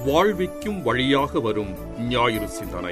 வாழ்விக்கும் வழியாக வரும் ஞாயிறு சிந்தனை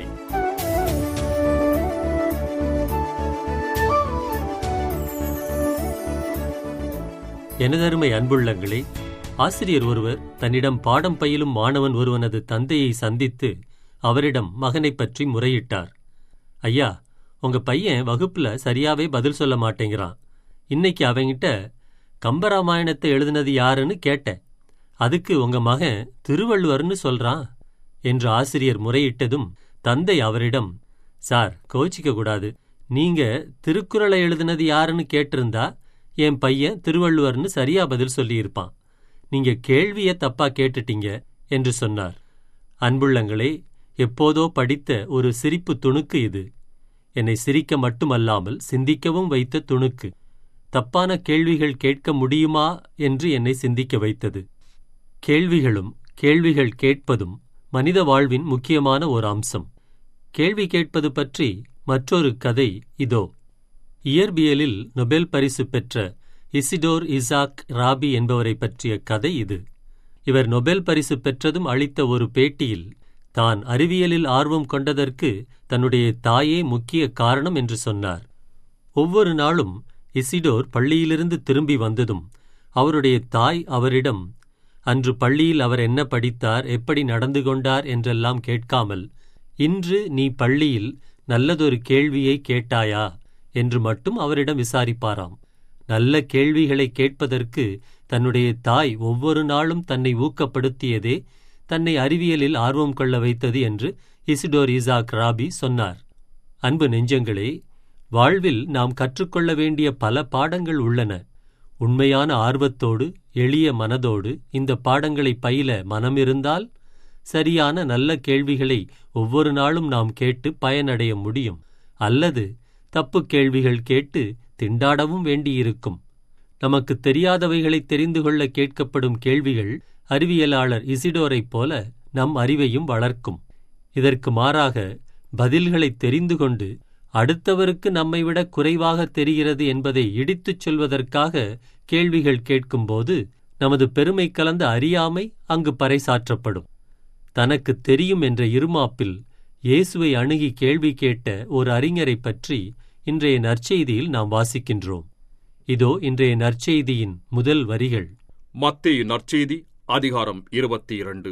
எனதருமை அன்புள்ளங்களே ஆசிரியர் ஒருவர் தன்னிடம் பாடம் பயிலும் மாணவன் ஒருவனது தந்தையை சந்தித்து அவரிடம் மகனைப் பற்றி முறையிட்டார் ஐயா உங்க பையன் வகுப்புல சரியாவே பதில் சொல்ல மாட்டேங்கிறான் இன்னைக்கு அவங்கிட்ட கம்பராமாயணத்தை எழுதினது யாருன்னு கேட்டேன் அதுக்கு உங்க மகன் திருவள்ளுவர்னு சொல்றான் என்று ஆசிரியர் முறையிட்டதும் தந்தை அவரிடம் சார் கோச்சிக்க கூடாது நீங்க திருக்குறளை எழுதினது யாருன்னு கேட்டிருந்தா என் பையன் திருவள்ளுவர்னு சரியா பதில் சொல்லியிருப்பான் நீங்க கேள்விய தப்பா கேட்டுட்டீங்க என்று சொன்னார் அன்புள்ளங்களே எப்போதோ படித்த ஒரு சிரிப்பு துணுக்கு இது என்னை சிரிக்க மட்டுமல்லாமல் சிந்திக்கவும் வைத்த துணுக்கு தப்பான கேள்விகள் கேட்க முடியுமா என்று என்னை சிந்திக்க வைத்தது கேள்விகளும் கேள்விகள் கேட்பதும் மனித வாழ்வின் முக்கியமான ஒரு அம்சம் கேள்வி கேட்பது பற்றி மற்றொரு கதை இதோ இயற்பியலில் நொபேல் பரிசு பெற்ற இசிடோர் இசாக் ராபி என்பவரை பற்றிய கதை இது இவர் நொபேல் பரிசு பெற்றதும் அளித்த ஒரு பேட்டியில் தான் அறிவியலில் ஆர்வம் கொண்டதற்கு தன்னுடைய தாயே முக்கிய காரணம் என்று சொன்னார் ஒவ்வொரு நாளும் இசிடோர் பள்ளியிலிருந்து திரும்பி வந்ததும் அவருடைய தாய் அவரிடம் அன்று பள்ளியில் அவர் என்ன படித்தார் எப்படி நடந்து கொண்டார் என்றெல்லாம் கேட்காமல் இன்று நீ பள்ளியில் நல்லதொரு கேள்வியை கேட்டாயா என்று மட்டும் அவரிடம் விசாரிப்பாராம் நல்ல கேள்விகளை கேட்பதற்கு தன்னுடைய தாய் ஒவ்வொரு நாளும் தன்னை ஊக்கப்படுத்தியதே தன்னை அறிவியலில் ஆர்வம் கொள்ள வைத்தது என்று இசிடோர் இசாக் ராபி சொன்னார் அன்பு நெஞ்சங்களே வாழ்வில் நாம் கற்றுக்கொள்ள வேண்டிய பல பாடங்கள் உள்ளன உண்மையான ஆர்வத்தோடு எளிய மனதோடு இந்த பாடங்களை பயில மனமிருந்தால் சரியான நல்ல கேள்விகளை ஒவ்வொரு நாளும் நாம் கேட்டு பயனடைய முடியும் அல்லது தப்பு கேள்விகள் கேட்டு திண்டாடவும் வேண்டியிருக்கும் நமக்கு தெரியாதவைகளை தெரிந்து கொள்ள கேட்கப்படும் கேள்விகள் அறிவியலாளர் இசிடோரைப் போல நம் அறிவையும் வளர்க்கும் இதற்கு மாறாக பதில்களை தெரிந்து கொண்டு அடுத்தவருக்கு நம்மை விட குறைவாக தெரிகிறது என்பதை இடித்துச் சொல்வதற்காக கேள்விகள் கேட்கும்போது நமது பெருமை கலந்த அறியாமை அங்கு பறைசாற்றப்படும் தனக்கு தெரியும் என்ற இருமாப்பில் இயேசுவை அணுகி கேள்வி கேட்ட ஒரு அறிஞரைப் பற்றி இன்றைய நற்செய்தியில் நாம் வாசிக்கின்றோம் இதோ இன்றைய நற்செய்தியின் முதல் வரிகள் மத்தேயு நற்செய்தி அதிகாரம் இருபத்தி இரண்டு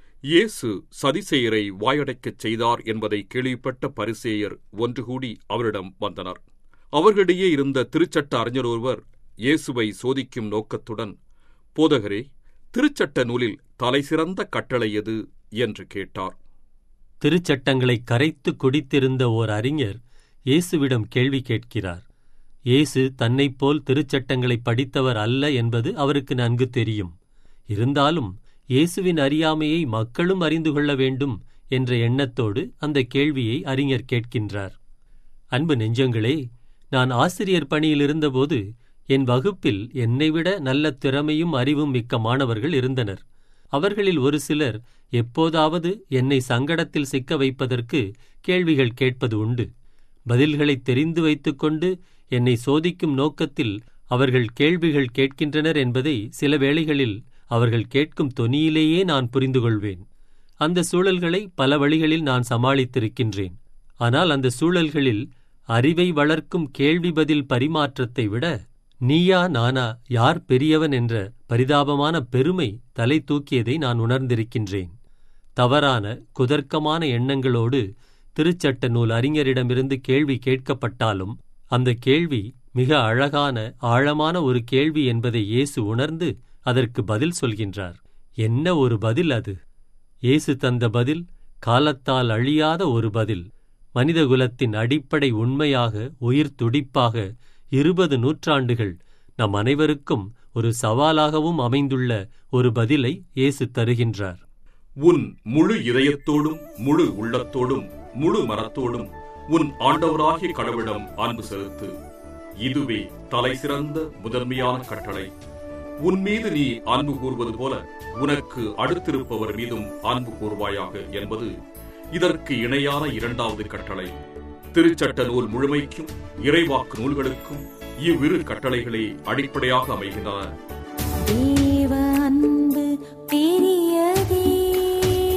இயேசு சதிசெயரை வாயடைக்கச் செய்தார் என்பதை கேள்விப்பட்ட பரிசேயர் ஒன்று கூடி அவரிடம் வந்தனர் அவர்களிடையே இருந்த திருச்சட்ட அறிஞர் ஒருவர் இயேசுவை சோதிக்கும் நோக்கத்துடன் போதகரே திருச்சட்ட நூலில் தலைசிறந்த கட்டளை எது என்று கேட்டார் திருச்சட்டங்களை கரைத்து குடித்திருந்த ஓர் அறிஞர் இயேசுவிடம் கேள்வி கேட்கிறார் இயேசு தன்னைப் போல் திருச்சட்டங்களை படித்தவர் அல்ல என்பது அவருக்கு நன்கு தெரியும் இருந்தாலும் இயேசுவின் அறியாமையை மக்களும் அறிந்து கொள்ள வேண்டும் என்ற எண்ணத்தோடு அந்த கேள்வியை அறிஞர் கேட்கின்றார் அன்பு நெஞ்சங்களே நான் ஆசிரியர் பணியில் இருந்தபோது என் வகுப்பில் என்னைவிட நல்ல திறமையும் அறிவும் மிக்க மாணவர்கள் இருந்தனர் அவர்களில் ஒரு சிலர் எப்போதாவது என்னை சங்கடத்தில் சிக்க வைப்பதற்கு கேள்விகள் கேட்பது உண்டு பதில்களை தெரிந்து வைத்துக்கொண்டு என்னை சோதிக்கும் நோக்கத்தில் அவர்கள் கேள்விகள் கேட்கின்றனர் என்பதை சில வேளைகளில் அவர்கள் கேட்கும் தொனியிலேயே நான் புரிந்து கொள்வேன் அந்த சூழல்களை பல வழிகளில் நான் சமாளித்திருக்கின்றேன் ஆனால் அந்த சூழல்களில் அறிவை வளர்க்கும் கேள்வி பதில் பரிமாற்றத்தை விட நீயா நானா யார் பெரியவன் என்ற பரிதாபமான பெருமை தலை தூக்கியதை நான் உணர்ந்திருக்கின்றேன் தவறான குதர்க்கமான எண்ணங்களோடு திருச்சட்ட நூல் அறிஞரிடமிருந்து கேள்வி கேட்கப்பட்டாலும் அந்த கேள்வி மிக அழகான ஆழமான ஒரு கேள்வி என்பதை இயேசு உணர்ந்து அதற்கு பதில் சொல்கின்றார் என்ன ஒரு பதில் அது இயேசு தந்த பதில் காலத்தால் அழியாத ஒரு பதில் மனிதகுலத்தின் அடிப்படை உண்மையாக உயிர் துடிப்பாக இருபது நூற்றாண்டுகள் நம் அனைவருக்கும் ஒரு சவாலாகவும் அமைந்துள்ள ஒரு பதிலை இயேசு தருகின்றார் உன் முழு இதயத்தோடும் முழு உள்ளத்தோடும் முழு மனத்தோடும் உன் ஆண்டவராகிய கடவுளிடம் அன்பு செலுத்து இதுவே தலைசிறந்த முதன்மையான கட்டளை உன் மீது நீ அன்பு கூறுவது போல உனக்கு அடுத்திருப்பவர் மீதும் அன்பு கூறுவாயாக என்பது இதற்கு இணையான இரண்டாவது கட்டளை திருச்சட்ட நூல் முழுமைக்கும் இறைவாக்கு நூல்களுக்கும் இவ்விரு கட்டளைகளே அடிப்படையாக அமைகின்றன தேவ அன்பு பெரியதே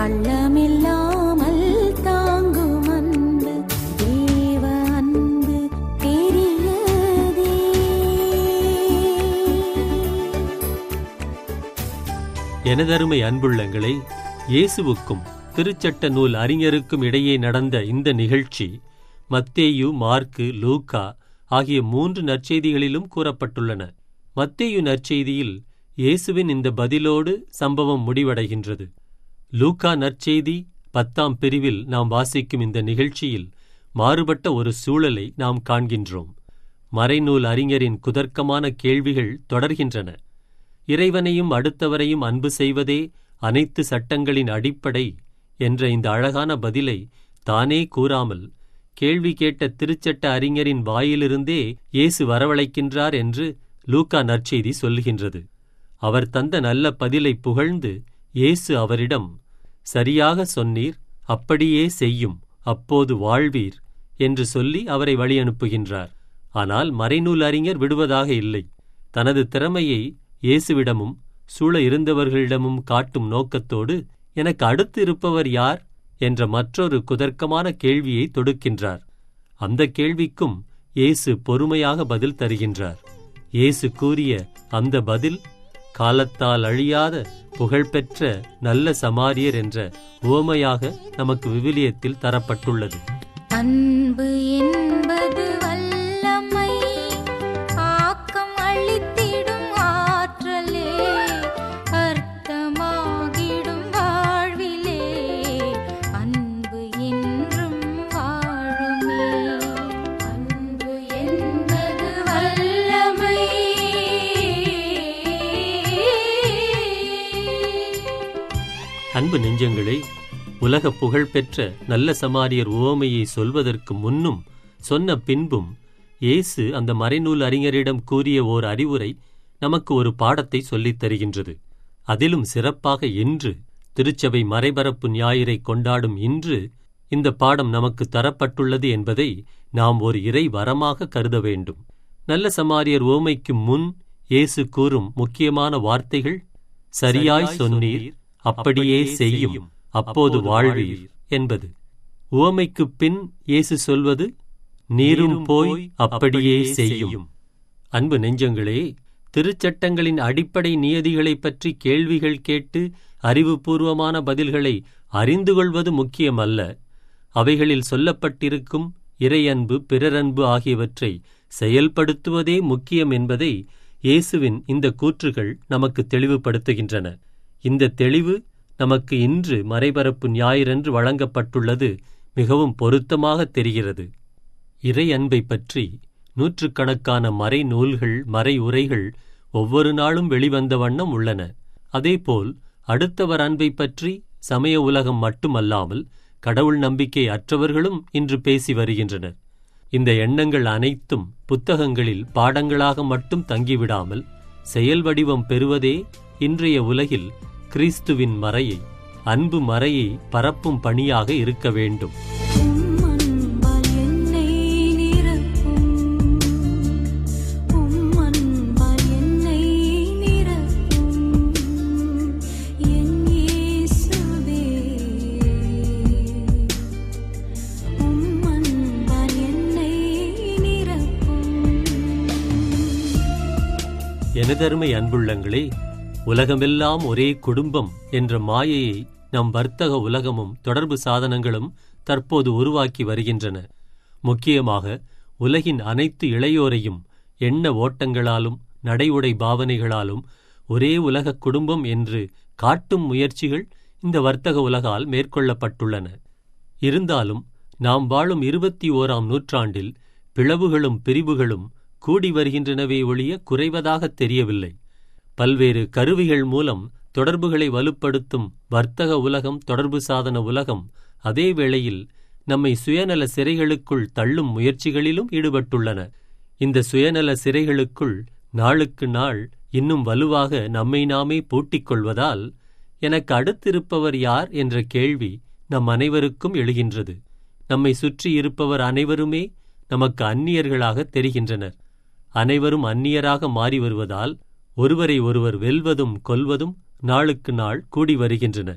பள்ளமில்லாமல் தாங்கும் அன்பு தேவ அன்பு பெரியதே எனதருமை அன்புள்ளங்களே இயேசுவுக்கும் திருச்சட்ட நூல் அறிஞருக்கும் இடையே நடந்த இந்த நிகழ்ச்சி மத்தேயு மார்க்கு லூக்கா ஆகிய மூன்று நற்செய்திகளிலும் கூறப்பட்டுள்ளன மத்தேயு நற்செய்தியில் இயேசுவின் இந்த பதிலோடு சம்பவம் முடிவடைகின்றது லூக்கா நற்செய்தி பத்தாம் பிரிவில் நாம் வாசிக்கும் இந்த நிகழ்ச்சியில் மாறுபட்ட ஒரு சூழலை நாம் காண்கின்றோம் மறைநூல் அறிஞரின் குதர்க்கமான கேள்விகள் தொடர்கின்றன இறைவனையும் அடுத்தவரையும் அன்பு செய்வதே அனைத்து சட்டங்களின் அடிப்படை என்ற இந்த அழகான பதிலை தானே கூறாமல் கேள்வி கேட்ட திருச்சட்ட அறிஞரின் வாயிலிருந்தே இயேசு வரவழைக்கின்றார் என்று லூக்கா நற்செய்தி சொல்லுகின்றது அவர் தந்த நல்ல பதிலை புகழ்ந்து இயேசு அவரிடம் சரியாக சொன்னீர் அப்படியே செய்யும் அப்போது வாழ்வீர் என்று சொல்லி அவரை வழியனுப்புகின்றார் ஆனால் மறைநூல் அறிஞர் விடுவதாக இல்லை தனது திறமையை இயேசுவிடமும் சூழ இருந்தவர்களிடமும் காட்டும் நோக்கத்தோடு எனக்கு அடுத்து இருப்பவர் யார் என்ற மற்றொரு குதர்க்கமான கேள்வியை தொடுக்கின்றார் அந்த கேள்விக்கும் இயேசு பொறுமையாக பதில் தருகின்றார் இயேசு கூறிய அந்த பதில் காலத்தால் அழியாத புகழ்பெற்ற நல்ல சமாரியர் என்ற உவமையாக நமக்கு விவிலியத்தில் தரப்பட்டுள்ளது அன்பு என்பது வல்லமை ஆக்கம் அளித்திடும் ஆற்றலே அர்த்தமாகிடும் வாழ்விலே அன்பு என்றும் வாழுமே அன்பு என்பது வல்லமை அன்பு நெஞ்சங்களே உலக புகழ்பெற்ற நல்ல சமாரியர் உவமையை சொல்வதற்கு முன்னும் சொன்ன பின்பும் இயேசு அந்த மறைநூல் அறிஞரிடம் கூறிய ஓர் அறிவுரை நமக்கு ஒரு பாடத்தை சொல்லித் தருகின்றது அதிலும் சிறப்பாக இன்று திருச்சபை மறைபரப்பு ஞாயிறை கொண்டாடும் இன்று இந்த பாடம் நமக்கு தரப்பட்டுள்ளது என்பதை நாம் ஒரு இறை வரமாக கருத வேண்டும் நல்ல சமாரியர் உவமைக்கு முன் இயேசு கூறும் முக்கியமான வார்த்தைகள் சரியாய் சொன்னீர் அப்படியே செய்யும் அப்போது வாழ்வீர் என்பது உவமைக்குப் பின் இயேசு சொல்வது நீரும் போய் அப்படியே செய்யும் அன்பு நெஞ்சங்களே திருச்சட்டங்களின் அடிப்படை நியதிகளைப் பற்றி கேள்விகள் கேட்டு அறிவுபூர்வமான பதில்களை அறிந்து கொள்வது முக்கியமல்ல அவைகளில் சொல்லப்பட்டிருக்கும் இறையன்பு பிறரன்பு ஆகியவற்றை செயல்படுத்துவதே முக்கியம் என்பதை இயேசுவின் இந்த கூற்றுகள் நமக்கு தெளிவுபடுத்துகின்றன இந்த தெளிவு நமக்கு இன்று மறைபரப்பு ஞாயிறன்று வழங்கப்பட்டுள்ளது மிகவும் பொருத்தமாக தெரிகிறது இறை அன்பை பற்றி நூற்றுக்கணக்கான மறை நூல்கள் மறை உரைகள் ஒவ்வொரு நாளும் வெளிவந்த வண்ணம் உள்ளன அதேபோல் அடுத்தவர் அன்பை பற்றி சமய உலகம் மட்டுமல்லாமல் கடவுள் நம்பிக்கை அற்றவர்களும் இன்று பேசி வருகின்றனர் இந்த எண்ணங்கள் அனைத்தும் புத்தகங்களில் பாடங்களாக மட்டும் தங்கிவிடாமல் செயல் வடிவம் பெறுவதே இன்றைய உலகில் கிறிஸ்துவின் மறையை அன்பு மறையை பரப்பும் பணியாக இருக்க வேண்டும் உம் அன்பால் என்னை நிரப்பும் உம் அன்பால் என்னை நிரப்பும் என் இயேசுவே உம் அன்பால் என்னை நிரப்பும் எனதருமை அன்புள்ளங்களே உலகமெல்லாம் ஒரே குடும்பம் என்ற மாயையை நம் வர்த்தக உலகமும் தொடர்பு சாதனங்களும் தற்போது உருவாக்கி வருகின்றன முக்கியமாக உலகின் அனைத்து இளையோரையும் எண்ண ஓட்டங்களாலும் நடைவுடை பாவனைகளாலும் ஒரே உலக குடும்பம் என்று காட்டும் முயற்சிகள் இந்த வர்த்தக உலகால் மேற்கொள்ளப்பட்டுள்ளன இருந்தாலும் நாம் வாழும் இருபத்தி ஓராம் நூற்றாண்டில் பிளவுகளும் பிரிவுகளும் கூடி வருகின்றனவே ஒழிய குறைவதாகத் தெரியவில்லை பல்வேறு கருவிகள் மூலம் தொடர்புகளை வலுப்படுத்தும் வர்த்தக உலகம் தொடர்பு சாதன உலகம் அதே வேளையில் நம்மை சுயநல சிறைகளுக்குள் தள்ளும் முயற்சிகளிலும் ஈடுபட்டுள்ளன இந்த சுயநல சிறைகளுக்குள் நாளுக்கு நாள் இன்னும் வலுவாக நம்மை நாமே பூட்டிக் கொள்வதால் எனக்கு அடுத்திருப்பவர் யார் என்ற கேள்வி நம் அனைவருக்கும் எழுகின்றது நம்மை சுற்றி இருப்பவர் அனைவருமே நமக்கு அந்நியர்களாக தெரிகின்றனர் அனைவரும் அந்நியராக மாறி வருவதால் ஒருவரை ஒருவர் வெல்வதும் கொல்வதும் நாளுக்கு நாள் கூடி வருகின்றன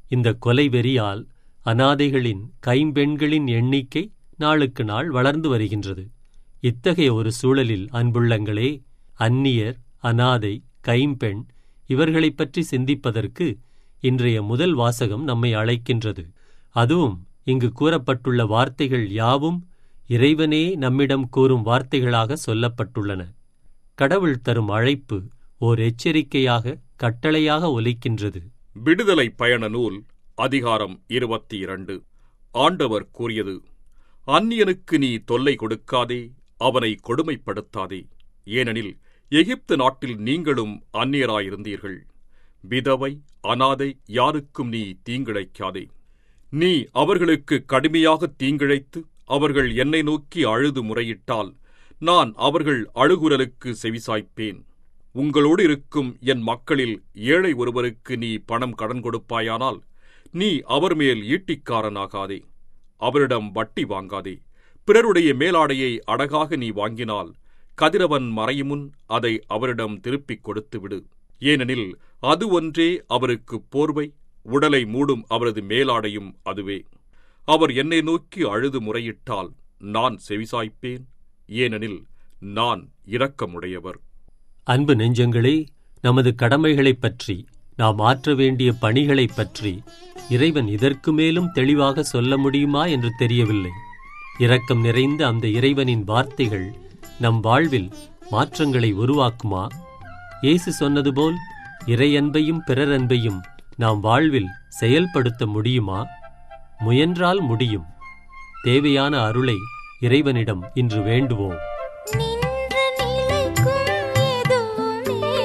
இந்த கொலை வெறியால் அனாதைகளின் கைம்பெண்களின் எண்ணிக்கை நாளுக்கு நாள் வளர்ந்து வருகின்றது இத்தகைய ஒரு சூழலில் அன்புள்ளங்களே அந்நியர் அனாதை கைம்பெண் இவர்களைப் பற்றி சிந்திப்பதற்கு இன்றைய முதல் வாசகம் நம்மை அழைக்கின்றது அதுவும் இங்கு கூறப்பட்டுள்ள வார்த்தைகள் யாவும் இறைவனே நம்மிடம் கூறும் வார்த்தைகளாக சொல்லப்பட்டுள்ளன கடவுள் தரும் அழைப்பு ஓர் எச்சரிக்கையாக கட்டளையாக ஒலிக்கின்றது விடுதலை பயண நூல் அதிகாரம் இருபத்தி இரண்டு ஆண்டவர் கூறியது அந்நியனுக்கு நீ தொல்லை கொடுக்காதே அவனை கொடுமைப்படுத்தாதே ஏனெனில் எகிப்து நாட்டில் நீங்களும் அந்நியராயிருந்தீர்கள் விதவை அனாதை யாருக்கும் நீ தீங்கிழைக்காதே நீ அவர்களுக்கு கடுமையாக தீங்கிழைத்து அவர்கள் என்னை நோக்கி அழுது முறையிட்டால் நான் அவர்கள் அழுகுரலுக்கு செவிசாய்ப்பேன் உங்களோடு இருக்கும் என் மக்களில் ஏழை ஒருவருக்கு நீ பணம் கடன் கொடுப்பாயானால் நீ அவர் மேல் ஈட்டிக்காரனாகாதே அவரிடம் வட்டி வாங்காதே பிறருடைய மேலாடையை அடகாக நீ வாங்கினால் கதிரவன் மறையுமுன் அதை அவரிடம் திருப்பிக் கொடுத்து விடு ஏனெனில் அது ஒன்றே அவருக்கு போர்வை உடலை மூடும் அவரது மேலாடையும் அதுவே அவர் என்னை நோக்கி அழுது முறையிட்டால் நான் செவிசாய்ப்பேன் ஏனெனில் நான் இரக்கமுடையவர் அன்பு நெஞ்சங்களே நமது கடமைகளைப் பற்றி நாம் ஆற்ற வேண்டிய பணிகளைப் பற்றி இறைவன் இதற்கு மேலும் தெளிவாக சொல்ல முடியுமா என்று தெரியவில்லை இரக்கம் நிறைந்த அந்த இறைவனின் வார்த்தைகள் நம் வாழ்வில் மாற்றங்களை உருவாக்குமா இயேசு சொன்னது போல் இறையன்பையும் பிறரன்பையும் நாம் வாழ்வில் செயல்படுத்த முடியுமா முயன்றால் முடியும் தேவையான அருளை இறைவனிடம் இன்று வேண்டுவோம் நின்று நிலைக்கும் எதுவுமே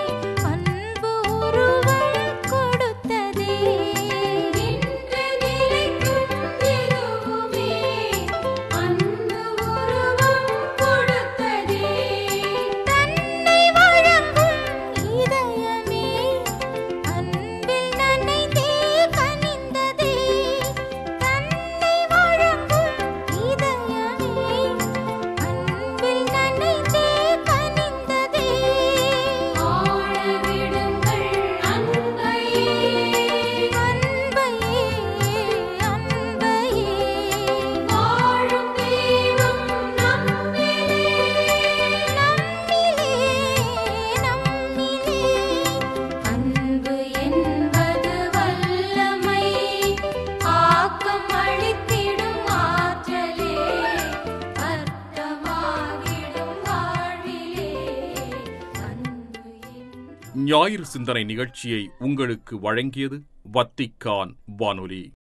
அன்பு உருவம் கொடுத்ததே நின்று நிலைக்கும் எதுவுமே அன்பு உருவம் கொடுத்ததே தன்னை வழங்கும் இதயமே அன்பில் நனைந்தே கனிந்ததே தன்னை வழங்கும் இதயமே அன்பில் நனைந்தே கனிந்ததே ஆழ விடுங்கள் அன்பையே அன்பையே அன்பையே வாழும் தெய்வம் நம்மிலே நம்மிலே நம்மிலே அன்பு என்பது வல்லமை ஆக்கம் அளித்திடும் ஆற்றலே அர்த்தமாகிடும் வாழ்விலே அன்பு என்றும் ஞாயிறு சிந்தனை நிகழ்ச்சியை உங்களுக்கு வழங்கியது வத்திக்கான் வானொலி